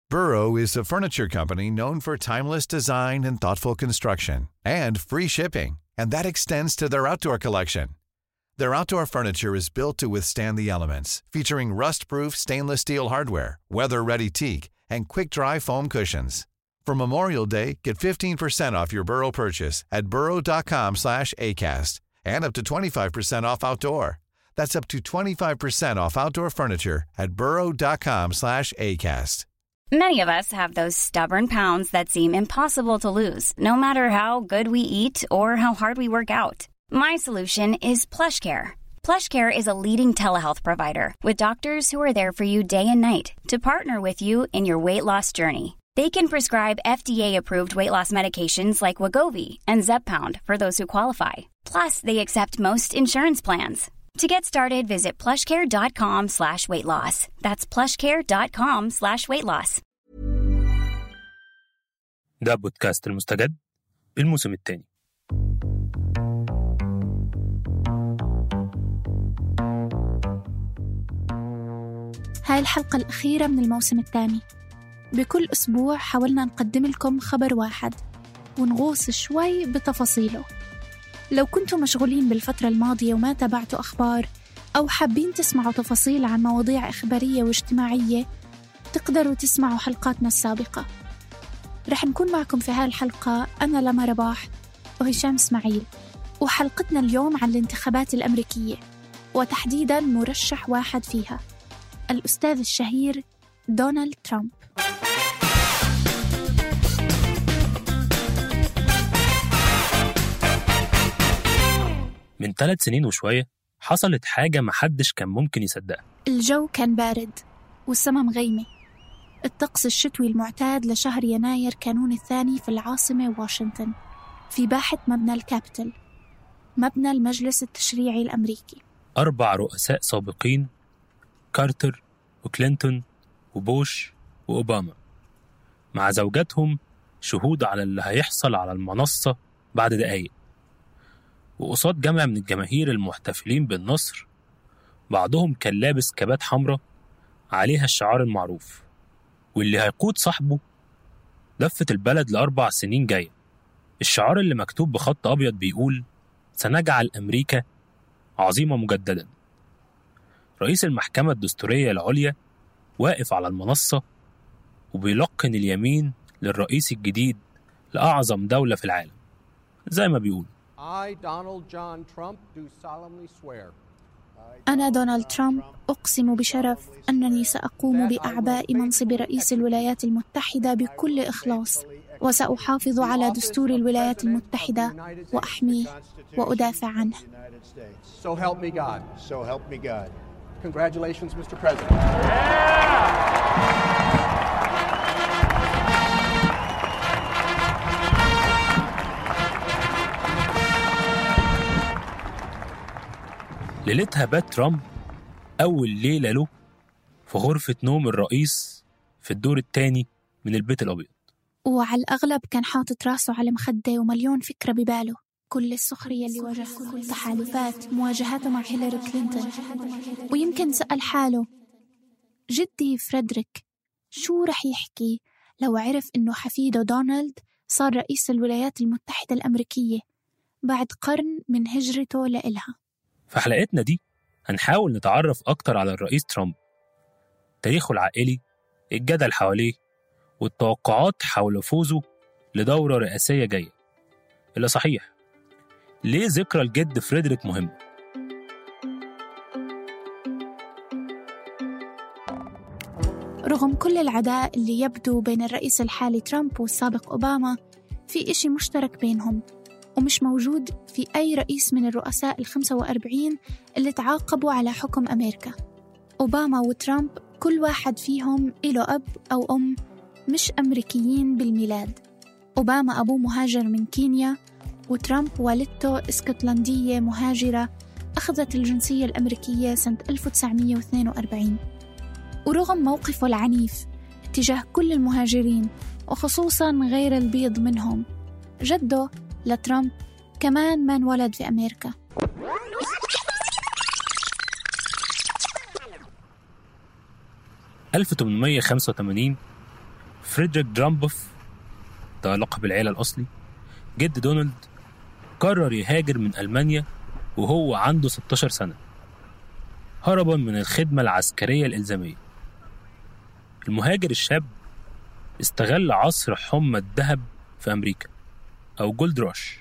Burrow is a furniture company known for timeless design and thoughtful construction and free shipping, and that extends to their outdoor collection. Their outdoor furniture is built to withstand the elements, featuring rust-proof stainless steel hardware, weather-ready teak, and quick-dry foam cushions. For Memorial Day, get 15% off your Burrow purchase at burrow.com slash ACAST and up to 25% off outdoor. That's up to 25% off outdoor furniture at burrow.com slash ACAST. Many of us have those stubborn pounds that seem impossible to lose, no matter how good we eat or how hard we work out. My solution is PlushCare. PlushCare is a leading telehealth provider with doctors who are there for you day and night to partner with you in your weight loss journey. They can prescribe FDA-approved weight loss medications like Wagovi and Zepbound for those who qualify. Plus, they accept most insurance plans. To get started, visit plushcare.com slash weight loss. That's plushcare.com slash weight loss. ده بودكاست المستجد بالموسم الثاني هاي الحلقة الأخيرة من الموسم الثاني بكل أسبوع حاولنا نقدم لكم خبر واحد ونغوص شوي بتفاصيله لو كنتم مشغولين بالفترة الماضية وما تابعتوا أخبار أو حابين تسمعوا تفاصيل عن مواضيع إخبارية واجتماعية تقدروا تسمعوا حلقاتنا السابقة رح نكون معكم في هاي الحلقة أنا لما رباح وهشام اسماعيل وحلقتنا اليوم عن الانتخابات الأمريكية وتحديدا مرشح واحد فيها الأستاذ الشهير دونالد ترامب من ثلاث سنين وشوية حصلت حاجة محدش كان ممكن يصدقها الجو كان بارد والسما مغيمة الطقس الشتوي المعتاد لشهر يناير كانون الثاني في العاصمة واشنطن في باحة مبنى الكابيتول مبنى المجلس التشريعي الأمريكي أربع رؤساء سابقين كارتر وكلينتون وبوش وأوباما مع زوجاتهم شهود على اللي هيحصل على المنصة بعد دقايق وقصاد جمع من الجماهير المحتفلين بالنصر بعضهم كان لابس كبات حمراء عليها الشعار المعروف واللي هيقود صاحبه لفة البلد لأربع سنين جاية الشعار اللي مكتوب بخط أبيض بيقول سنجعل أمريكا عظيمة مجددا رئيس المحكمة الدستورية العليا واقف على المنصة وبيلقن اليمين للرئيس الجديد لأعظم دولة في العالم زي ما بيقول I, Donald John Trump, do solemnly swear أنا دونالد ترامب أقسم بشرف أنني سأقوم بأعباء منصب رئيس الولايات المتحدة بكل إخلاص وسأحافظ على دستور الولايات المتحدة وأحميه وأدافع عنه So help me God. So help me God. Congratulations, Mr. President. ليلتها بات ترامب أول ليلة له في غرفة نوم الرئيس في الدور الثاني من البيت الأبيض وعلى الأغلب كان حاطط راسه على مخدة ومليون فكرة بباله كل السخرية اللي واجهها كل تحالفات مواجهاته مع هيلاري كلينتون ويمكن سأل حاله جدي فريدريك شو رح يحكي لو عرف إنه حفيده دونالد صار رئيس الولايات المتحدة الأمريكية بعد قرن من هجرته لإلها في حلقتنا دي هنحاول نتعرف أكتر على الرئيس ترامب تاريخه العائلي الجدل حواليه والتوقعات حول فوزه لدورة رئاسية جاية إلا صحيح ليه ذكرى الجد فريدريك مهم؟ رغم كل العداء اللي يبدو بين الرئيس الحالي ترامب والسابق أوباما في إشي مشترك بينهم ومش موجود في أي رئيس من الرؤساء الخمسة وأربعين اللي تعاقبوا على حكم أمريكا أوباما وترامب كل واحد فيهم إله أب أو أم مش أمريكيين بالميلاد أوباما أبوه مهاجر من كينيا وترامب والدته اسكتلندية مهاجرة أخذت الجنسية الأمريكية سنة 1942 ورغم موقفه العنيف تجاه كل المهاجرين وخصوصا غير البيض منهم جده لترامب كمان ما انولد في أمريكا م 1885 فريدريك درامبوف ده لقب العيلة الأصلي جد دونالد قرر يهاجر من ألمانيا وهو عنده 16 سنة هربا من الخدمة العسكرية الإلزامية المهاجر الشاب استغل عصر حمى الذهب في أمريكا أو جولد راش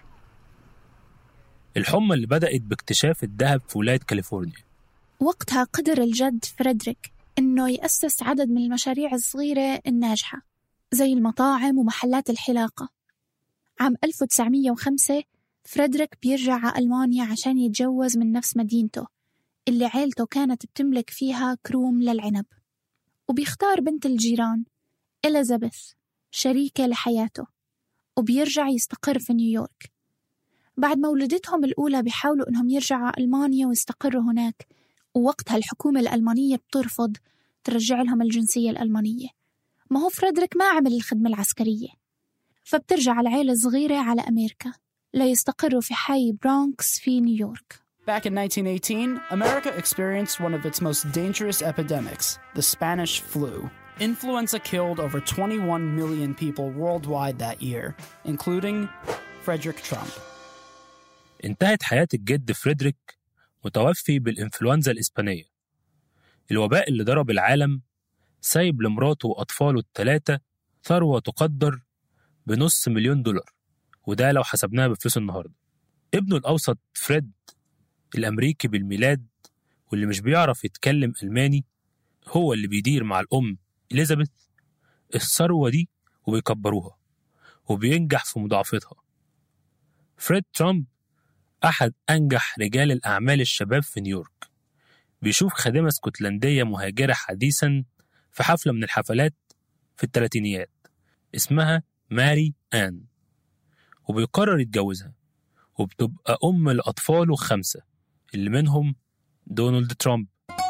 الحمى اللي بدأت باكتشاف الذهب في ولاية كاليفورنيا وقتها قدر الجد فريدريك إنه يأسس عدد من المشاريع الصغيرة الناجحة زي المطاعم ومحلات الحلاقة عام 1905 فريدريك بيرجع على ألمانيا عشان يتجوز من نفس مدينته اللي عيلته كانت بتملك فيها كروم للعنب وبيختار بنت الجيران إليزابيث شريكة لحياته وبيرجع يستقر في نيويورك بعد ما ولدتهم الأولى بيحاولوا إنهم يرجعوا على ألمانيا ويستقروا هناك ووقتها الحكومة الألمانية بترفض ترجع لهم الجنسية الألمانية ما هو فريدريك ما عمل الخدمة العسكرية فبترجع العيلة الصغيرة على أمريكا ليستقروا في حي برونكس في نيويورك Back in 1918, America experienced one of its most dangerous epidemics, the Spanish flu. Influenza killed over 21 million people worldwide that year, including Frederick Trump. انتهت حياة الجد فريدريك متوفي بالإنفلونزا الإسبانية الوباء اللي ضرب العالم سايب لمراته وأطفاله الثلاثة ثروة تقدر بنص مليون دولار وده لو حسبناها بفلوس النهاردة ابنه الأوسط فريد الأمريكي بالميلاد واللي مش بيعرف يتكلم ألماني هو اللي بيدير مع الأم إليزابيث الثروة دي وبيكبروها وبينجح في مضاعفتها فريد ترامب أحد أنجح رجال الأعمال الشباب في نيويورك بيشوف خادمة اسكتلندية مهاجرة حديثا في حفلة من الحفلات في الثلاثينيات اسمها ماري آن وبيقرر يتجوزها وبتبقى أم لأطفاله خمسة اللي منهم دونالد ترامب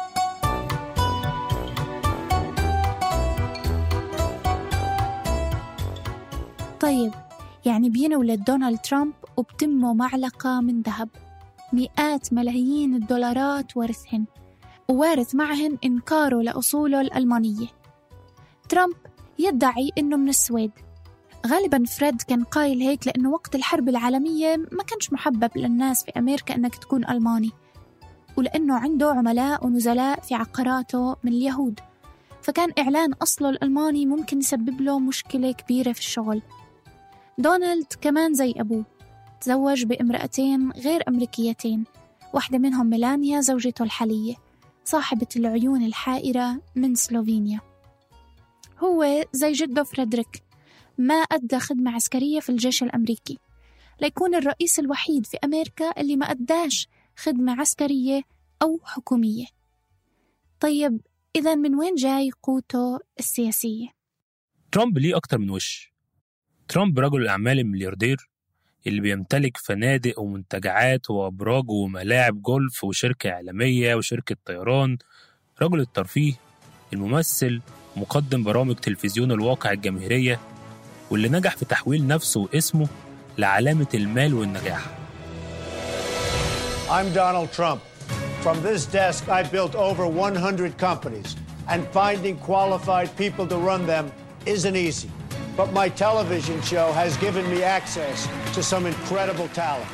طيب يعني بينولد دونالد ترامب وبتمه معلقة من ذهب مئات ملايين الدولارات ورثهن ووارث معهن إنكاره لأصوله الألمانية ترامب يدعي إنه من السويد غالبا فريد كان قايل هيك لأنه وقت الحرب العالمية ما كانش محبب للناس في أمريكا إنك تكون ألماني ولأنه عنده عملاء ونزلاء في عقاراته من اليهود فكان إعلان أصله الألماني ممكن يسبب له مشكلة كبيرة في الشغل دونالد كمان زي أبوه تزوج بامرأتين غير أمريكيتين واحدة منهم ميلانيا زوجته الحالية صاحبة العيون الحائرة من سلوفينيا هو زي جده فريدريك ما أدى خدمة عسكرية في الجيش الأمريكي ليكون الرئيس الوحيد في أمريكا اللي ما أداش خدمة عسكرية أو حكومية طيب إذا من وين جاي قوته السياسية؟ ترامب ليه أكتر من وش ترامب رجل الأعمال الملياردير اللي بيمتلك فنادق ومنتجعات وأبراج وملاعب جولف وشركة إعلامية وشركة طيران رجل الترفيه الممثل مقدم برامج تلفزيون الواقع الجماهيرية واللي نجح في تحويل نفسه واسمه لعلامة المال والنجاح I'm Donald Trump. From this desk, I built over 100 companies, and finding qualified people to run them isn't easy. But my television show has given me access to some incredible talent.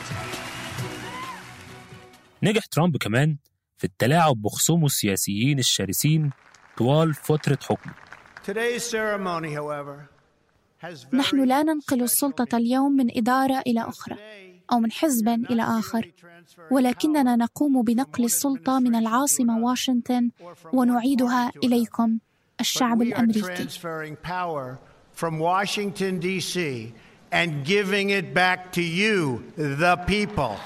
نجح ترامب كمان في التلاعب بخصومه السياسيين الشرسين طوال فترة حكمه Today's ceremony, however, has very نحن لا ننقل السلطة اليوم من إدارة إلى أخرى أو من حزب إلى آخر ولكننا نقوم بنقل السلطة من العاصمة واشنطن ونعيدها إليكم الشعب we are الأمريكي transferring power from Washington, D.C., and giving it back to you, the people.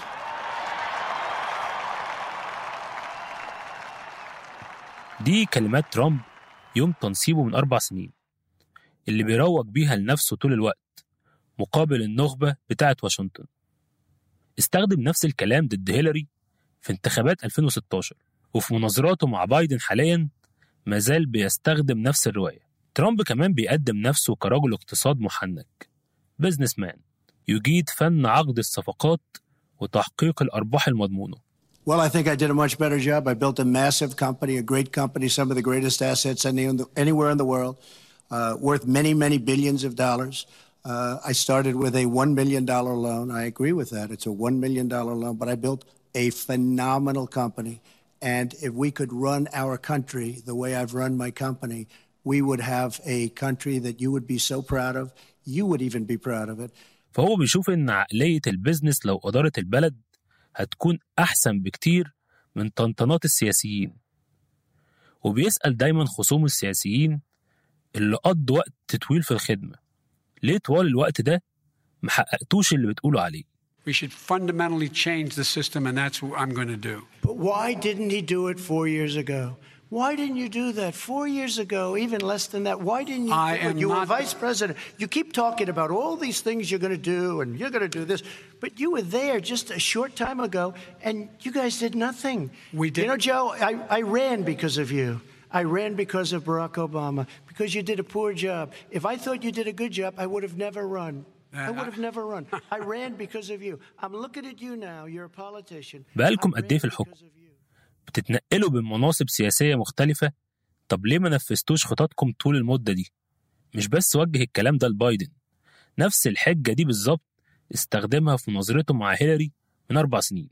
دي كلمات ترامب يوم تنصيبه من أربع سنين اللي بيروج بيها لنفسه طول الوقت مقابل النخبة بتاعة واشنطن استخدم نفس الكلام ضد هيلاري في انتخابات 2016 وفي مناظراته مع بايدن حاليا ما زال بيستخدم نفس الرواية ترامب كمان بيقدم نفسه كرجل اقتصاد محنك بزنس مان يجيد فن عقد الصفقات وتحقيق الأرباح المضمونة Well, I think I did a much better job. I built a massive company, a great company, some of the greatest assets any, anywhere in the world. uh, worth many, many billions of dollars. Uh, I started with a $1 million loan. I agree with that. It's a $1 million loan, but I built a phenomenal company. And if we could run our country the way I've run my company, we would have a country that you would be so proud of. You would even be proud of it. فهو بيشوف إن عقلية البيزنس لو أدارت البلد هتكون أحسن بكتير من طنطنات السياسيين وبيسأل دايما خصوم السياسيين اللي قضوا وقت طويل في الخدمة ليه طوال الوقت ده محققتوش اللي بتقولوا عليه We should fundamentally change the system, and that's what I'm going to do. But why didn't he do it four years ago? Why didn't you do that four years ago, even less than that? Why didn't you I do it? am You were not- vice president. You keep talking about all these things you're going to do and you're going to do this, but you were there just a short time ago and you guys did nothing. We did- You know, Joe, I, I ran because of you. I ran because of Barack Obama, because you did a poor job. If I thought you did a good job, I would have never run. I would have never run. I ran because of you. I'm looking at you now. You're a politician. بقالكم I قد إيه في ran الحكم؟ because of you. بتتنقلوا بين مناصب سياسية مختلفة طب ليه ما نفذتوش خططكم طول المدة دي؟ مش بس وجه الكلام ده لبايدن نفس الحجة دي بالظبط استخدمها في مناظرته مع هيلاري من أربع سنين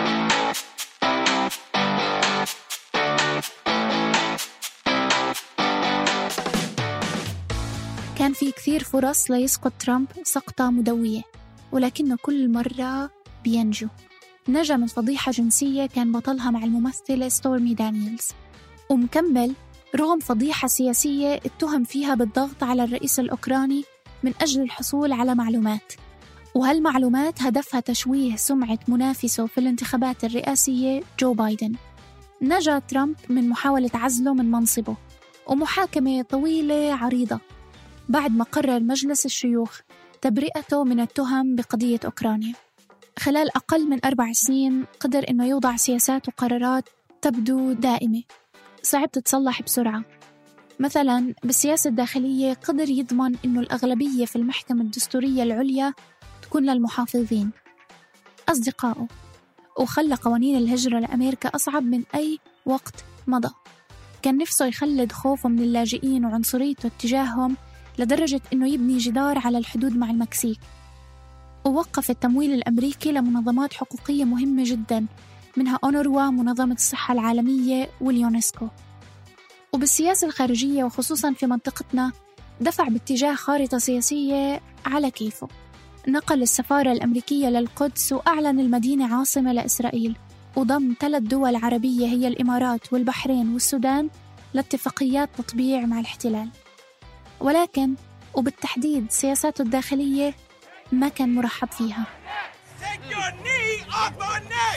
كان في كثير فرص ليسقط ترامب سقطة مدوية ولكنه كل مرة بينجو نجا من فضيحة جنسية كان بطلها مع الممثلة ستورمي دانييلز ومكمل رغم فضيحة سياسية اتهم فيها بالضغط على الرئيس الأوكراني من أجل الحصول على معلومات وهالمعلومات هدفها تشويه سمعة منافسه في الانتخابات الرئاسية جو بايدن نجا ترامب من محاولة عزله من منصبه ومحاكمة طويلة عريضة بعد ما قرر مجلس الشيوخ تبرئته من التهم بقضية أوكرانيا خلال أقل من أربع سنين قدر إنه يوضع سياسات وقرارات تبدو دائمة صعب تتصلح بسرعة مثلا بالسياسة الداخلية قدر يضمن إنه الأغلبية في المحكمة الدستورية العليا تكون للمحافظين أصدقائه وخلى قوانين الهجرة لأمريكا أصعب من أي وقت مضى كان نفسه يخلد خوفه من اللاجئين وعنصريته اتجاههم لدرجة إنه يبني جدار على الحدود مع المكسيك ووقف التمويل الأمريكي لمنظمات حقوقية مهمة جدا منها أونروا منظمة الصحة العالمية واليونسكو وبالسياسة الخارجية وخصوصا في منطقتنا دفع باتجاه خارطة سياسية على كيفه نقل السفارة الأمريكية للقدس وأعلن المدينة عاصمة لإسرائيل وضم ثلاث دول عربية هي الإمارات والبحرين والسودان لاتفاقيات تطبيع مع الاحتلال ولكن وبالتحديد سياساته الداخلية ما كان مرحب فيها Take your knee off our neck!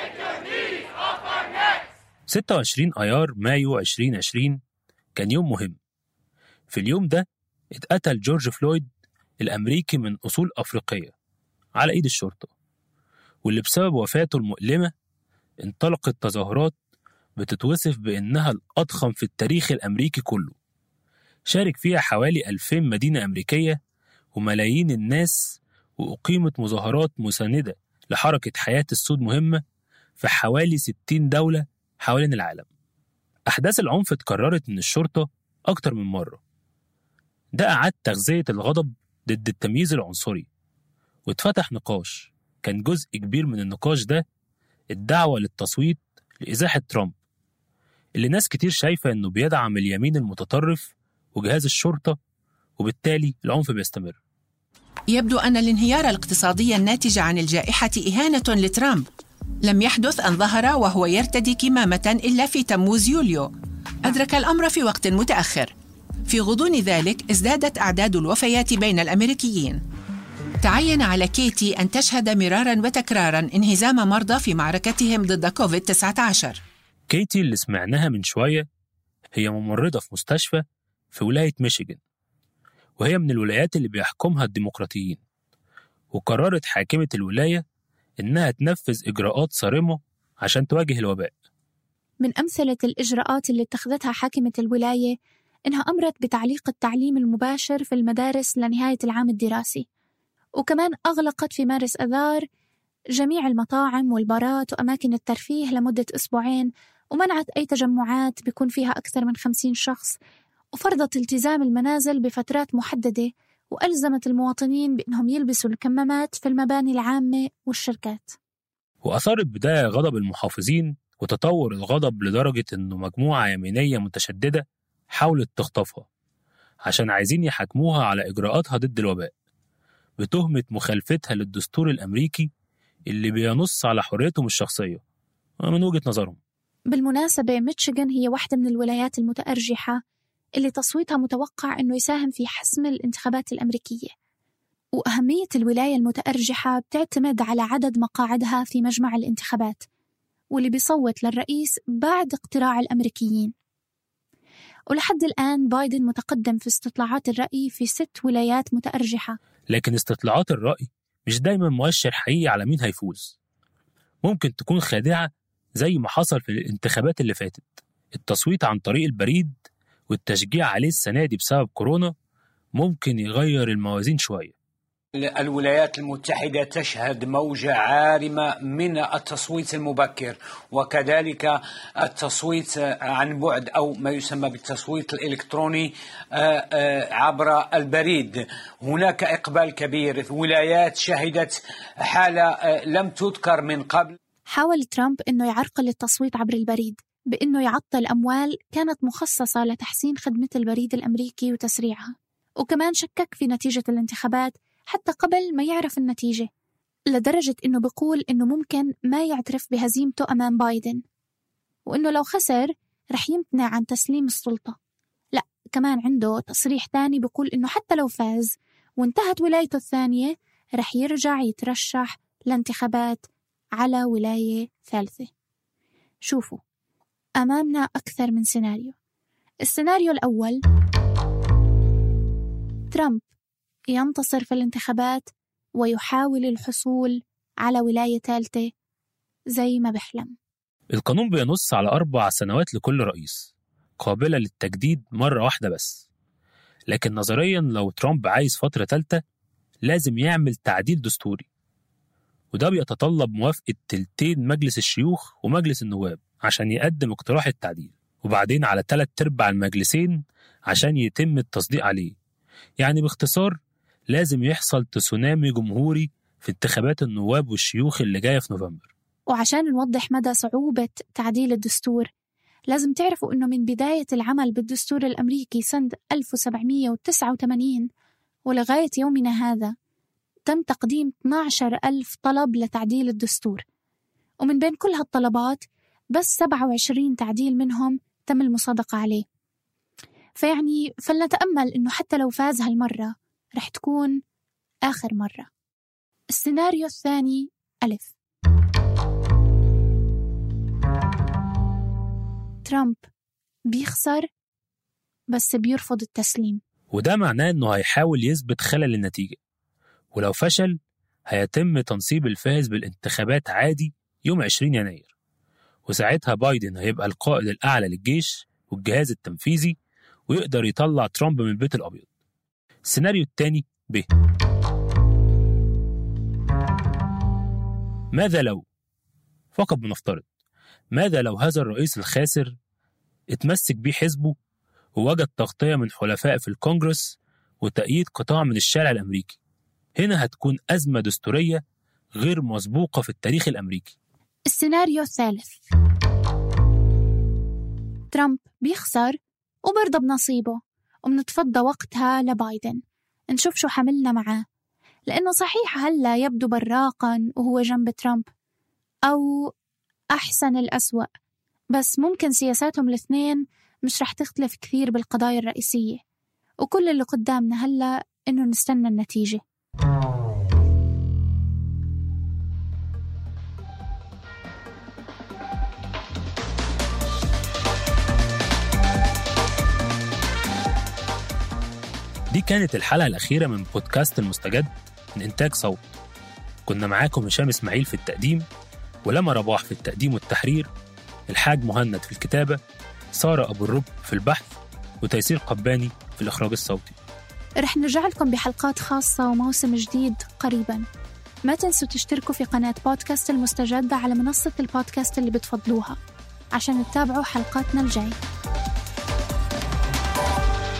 26 أيار مايو 2020 كان يوم مهم في اليوم ده اتقتل جورج فلويد الأمريكي من أصول أفريقية على إيد الشرطة واللي بسبب وفاته المؤلمة انطلقت تظاهرات بتتوصف بإنها الأضخم في التاريخ الأمريكي كله شارك فيها حوالي 2000 مدينة أمريكية وملايين الناس وأقيمت مظاهرات مساندة لحركة حياة السود مهمة في حوالي 60 دولة حوالين العالم أحداث العنف اتكررت من الشرطة أكتر من مرة ده أعاد تغذية الغضب ضد التمييز العنصري واتفتح نقاش كان جزء كبير من النقاش ده الدعوة للتصويت لإزاحة ترامب اللي ناس كتير شايفة إنه بيدعم اليمين المتطرف وجهاز الشرطة وبالتالي العنف بيستمر يبدو أن الانهيار الاقتصادي الناتج عن الجائحة إهانة لترامب لم يحدث أن ظهر وهو يرتدي كمامة إلا في تموز يوليو أدرك الأمر في وقت متأخر في غضون ذلك ازدادت أعداد الوفيات بين الأمريكيين تعين على كيتي أن تشهد مرارا وتكرارا انهزام مرضى في معركتهم ضد كوفيد-19 كيتي اللي سمعناها من شوية هي ممرضة في مستشفى في ولاية ميشيغان وهي من الولايات اللي بيحكمها الديمقراطيين وقررت حاكمة الولاية إنها تنفذ إجراءات صارمة عشان تواجه الوباء من أمثلة الإجراءات اللي اتخذتها حاكمة الولاية إنها أمرت بتعليق التعليم المباشر في المدارس لنهاية العام الدراسي وكمان أغلقت في مارس أذار جميع المطاعم والبارات وأماكن الترفيه لمدة أسبوعين ومنعت أي تجمعات بيكون فيها أكثر من خمسين شخص وفرضت التزام المنازل بفترات محددة وألزمت المواطنين بأنهم يلبسوا الكمامات في المباني العامة والشركات وأثارت بداية غضب المحافظين وتطور الغضب لدرجة إنه مجموعة يمينية متشددة حاولت تخطفها عشان عايزين يحاكموها على إجراءاتها ضد الوباء بتهمة مخالفتها للدستور الأمريكي اللي بينص على حريتهم الشخصية من وجهة نظرهم بالمناسبة ميتشيغان هي واحدة من الولايات المتأرجحة اللي تصويتها متوقع أنه يساهم في حسم الانتخابات الأمريكية وأهمية الولاية المتأرجحة بتعتمد على عدد مقاعدها في مجمع الانتخابات واللي بيصوت للرئيس بعد اقتراع الأمريكيين ولحد الآن بايدن متقدم في استطلاعات الرأي في ست ولايات متأرجحة لكن استطلاعات الرأي مش دايما مؤشر حقيقي على مين هيفوز ممكن تكون خادعة زي ما حصل في الانتخابات اللي فاتت التصويت عن طريق البريد والتشجيع عليه السنة دي بسبب كورونا ممكن يغير الموازين شوية الولايات المتحدة تشهد موجة عارمة من التصويت المبكر وكذلك التصويت عن بعد أو ما يسمى بالتصويت الإلكتروني عبر البريد هناك إقبال كبير في ولايات شهدت حالة لم تذكر من قبل حاول ترامب أنه يعرقل التصويت عبر البريد بأنه يعطل أموال كانت مخصصة لتحسين خدمة البريد الأمريكي وتسريعها وكمان شكك في نتيجة الانتخابات حتى قبل ما يعرف النتيجة لدرجة إنه بيقول إنه ممكن ما يعترف بهزيمته أمام بايدن وإنه لو خسر رح يمتنع عن تسليم السلطة لا كمان عنده تصريح تاني بيقول إنه حتى لو فاز وانتهت ولايته الثانية رح يرجع يترشح لانتخابات على ولاية ثالثة شوفوا أمامنا أكثر من سيناريو السيناريو الأول ترامب ينتصر في الانتخابات ويحاول الحصول على ولاية ثالثة زي ما بحلم القانون بينص على أربع سنوات لكل رئيس قابلة للتجديد مرة واحدة بس لكن نظريا لو ترامب عايز فترة ثالثة لازم يعمل تعديل دستوري وده بيتطلب موافقة تلتين مجلس الشيوخ ومجلس النواب عشان يقدم اقتراح التعديل وبعدين على ثلاث ارباع المجلسين عشان يتم التصديق عليه يعني باختصار لازم يحصل تسونامي جمهوري في انتخابات النواب والشيوخ اللي جاية في نوفمبر وعشان نوضح مدى صعوبة تعديل الدستور لازم تعرفوا أنه من بداية العمل بالدستور الأمريكي سنة 1789 ولغاية يومنا هذا تم تقديم 12 ألف طلب لتعديل الدستور ومن بين كل هالطلبات بس 27 تعديل منهم تم المصادقة عليه فيعني فلنتأمل أنه حتى لو فاز هالمرة رح تكون آخر مرة السيناريو الثاني ألف ترامب بيخسر بس بيرفض التسليم وده معناه إنه هيحاول يثبت خلل النتيجة ولو فشل هيتم تنصيب الفائز بالانتخابات عادي يوم 20 يناير وساعتها بايدن هيبقى القائد الأعلى للجيش والجهاز التنفيذي ويقدر يطلع ترامب من البيت الأبيض السيناريو الثاني ب ماذا لو فقط بنفترض ماذا لو هذا الرئيس الخاسر اتمسك بيه حزبه ووجد تغطية من حلفاء في الكونجرس وتأييد قطاع من الشارع الأمريكي هنا هتكون أزمة دستورية غير مسبوقة في التاريخ الأمريكي السيناريو الثالث ترامب بيخسر وبرضى بنصيبه ومنتفضى وقتها لبايدن نشوف شو حملنا معاه لأنه صحيح هلا يبدو براقا وهو جنب ترامب أو أحسن الأسوأ بس ممكن سياساتهم الاثنين مش رح تختلف كثير بالقضايا الرئيسية وكل اللي قدامنا هلا إنه نستنى النتيجة دي كانت الحلقة الأخيرة من بودكاست المستجد من إنتاج صوت كنا معاكم هشام إسماعيل في التقديم ولما رباح في التقديم والتحرير الحاج مهند في الكتابة سارة أبو الرب في البحث وتيسير قباني في الإخراج الصوتي رح نرجع لكم بحلقات خاصة وموسم جديد قريبا ما تنسوا تشتركوا في قناة بودكاست المستجد على منصة البودكاست اللي بتفضلوها عشان تتابعوا حلقاتنا الجاي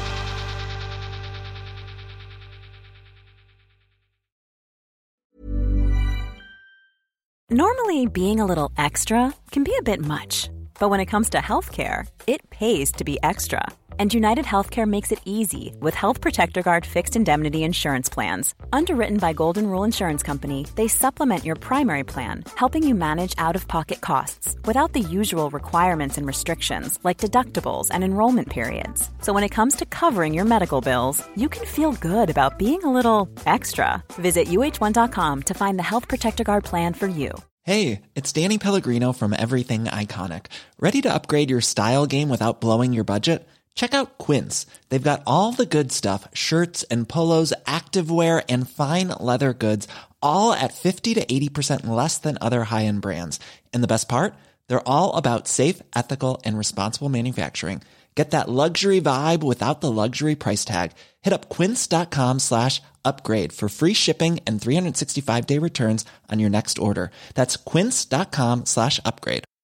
Normally, being a little extra can be a bit much, but when it comes to healthcare, it pays to be extra. And United Healthcare makes it easy with Health Protector Guard fixed indemnity insurance plans. Underwritten by Golden Rule Insurance Company, they supplement your primary plan, helping you manage out of pocket costs without the usual requirements and restrictions like deductibles and enrollment periods. So when it comes to covering your medical bills, you can feel good about being a little extra. Visit uh1.com to find the Health Protector Guard plan for you. Hey, it's Danny Pellegrino from Everything Iconic. Ready to upgrade your style game without blowing your budget? Check out Quince. They've got all the good stuff shirts and polos, activewear, and fine leather goods, all at 50 to 80% less than other high end brands. And the best part? They're all about safe, ethical, and responsible manufacturing. Get that luxury vibe without the luxury price tag. Hit up quince.com slash upgrade for free shipping and 365 day returns on your next order. That's quince.com slash upgrade.